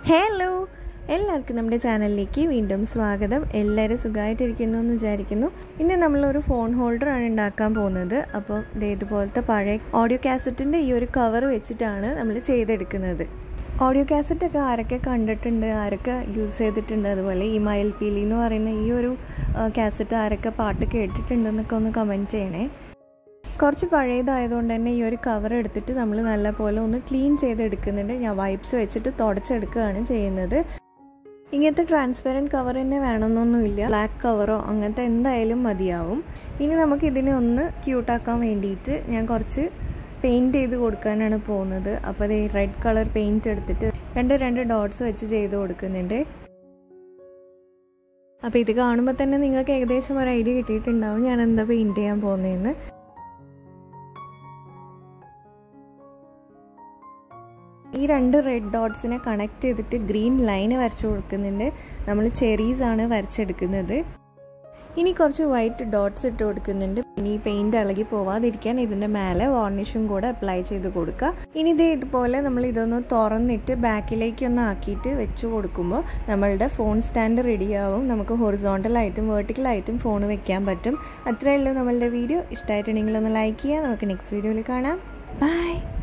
hello എല്ലാവർക്കും നമ്മുടെ ചാനലിലേക്ക് വീണ്ടും സ്വാഗതം എല്ലാവരും സുഖമായിട്ടിരിക്കുന്നു എന്ന് വിചാരിക്കുന്നു ഇന്ന് നമ്മളൊരു ഫോൺ ഹോൾഡറാണ് ഉണ്ടാക്കാൻ പോകുന്നത് അപ്പോൾ ദേ ഇതുപോലത്തെ പഴയ ഓഡിയോ കാസറ്റിൻ്റെ ഈ ഒരു കവർ വെച്ചിട്ടാണ് നമ്മൾ ചെയ്തെടുക്കുന്നത് ഓഡിയോ കാസറ്റൊക്കെ ആരൊക്കെ കണ്ടിട്ടുണ്ട് ആരൊക്കെ യൂസ് ചെയ്തിട്ടുണ്ട് അതുപോലെ ഈ മയിൽ പീലി എന്ന് പറയുന്ന ഈ ഒരു കാസറ്റ് ആരൊക്കെ പാട്ട് കേട്ടിട്ടുണ്ടെന്നൊക്കെ ഒന്ന് കമൻറ്റ് ചെയ്യണേ കുറച്ച് പഴയതായതുകൊണ്ട് തന്നെ ഈ ഒരു കവർ എടുത്തിട്ട് നമ്മൾ നല്ലപോലെ ഒന്ന് ക്ലീൻ ചെയ്തെടുക്കുന്നുണ്ട് ഞാൻ വൈപ്സ് വെച്ചിട്ട് തുടച്ചെടുക്കുകയാണ് ചെയ്യുന്നത് ഇങ്ങനത്തെ ട്രാൻസ്പെറൻറ്റ് കവർ തന്നെ വേണമെന്നൊന്നുമില്ല ബ്ലാക്ക് കവറോ അങ്ങനത്തെ എന്തായാലും മതിയാവും ഇനി നമുക്ക് ഇതിനെ ഒന്ന് ക്യൂട്ടാക്കാൻ വേണ്ടിയിട്ട് ഞാൻ കുറച്ച് പെയിൻറ്റ് ചെയ്ത് കൊടുക്കാനാണ് പോകുന്നത് അപ്പോൾ അത് റെഡ് കളർ പെയിൻറ്റ് എടുത്തിട്ട് രണ്ട് രണ്ട് ഡോട്ട്സ് വെച്ച് ചെയ്ത് കൊടുക്കുന്നുണ്ട് അപ്പോൾ ഇത് കാണുമ്പോൾ തന്നെ നിങ്ങൾക്ക് ഏകദേശം ഒരു ഐഡിയ കിട്ടിയിട്ടുണ്ടാവും ഞാൻ എന്താ പെയിൻറ്റ് ചെയ്യാൻ പോകുന്നതെന്ന് ഈ രണ്ട് റെഡ് ഡോട്ട്സിനെ കണക്ട് ചെയ്തിട്ട് ഗ്രീൻ ലൈന് വരച്ചു കൊടുക്കുന്നുണ്ട് നമ്മൾ ചെറീസ് ആണ് വരച്ചെടുക്കുന്നത് ഇനി കുറച്ച് വൈറ്റ് ഡോട്ട്സ് ഇട്ട് കൊടുക്കുന്നുണ്ട് ഇനി പെയിൻറ് ഇളകി പോവാതിരിക്കാൻ ഇതിൻ്റെ മേലെ വാർണിഷും കൂടെ അപ്ലൈ ചെയ്ത് കൊടുക്കുക ഇനി ഇതേ ഇതുപോലെ നമ്മൾ ഇതൊന്ന് തുറന്നിട്ട് ബാക്കിലേക്കൊന്ന് ആക്കിയിട്ട് വെച്ച് കൊടുക്കുമ്പോൾ നമ്മളുടെ ഫോൺ സ്റ്റാൻഡ് റെഡിയാവും നമുക്ക് ഹൊറിസോണ്ടലായിട്ടും വേർട്ടിക്കലായിട്ടും ഫോൺ വെക്കാൻ പറ്റും അത്രയേ ഉള്ളൂ നമ്മളുടെ വീഡിയോ ഇഷ്ടമായിട്ടുണ്ടെങ്കിൽ ഒന്ന് ലൈക്ക് ചെയ്യുക നമുക്ക് നെക്സ്റ്റ് വീഡിയോയിൽ കാണാം ബൈ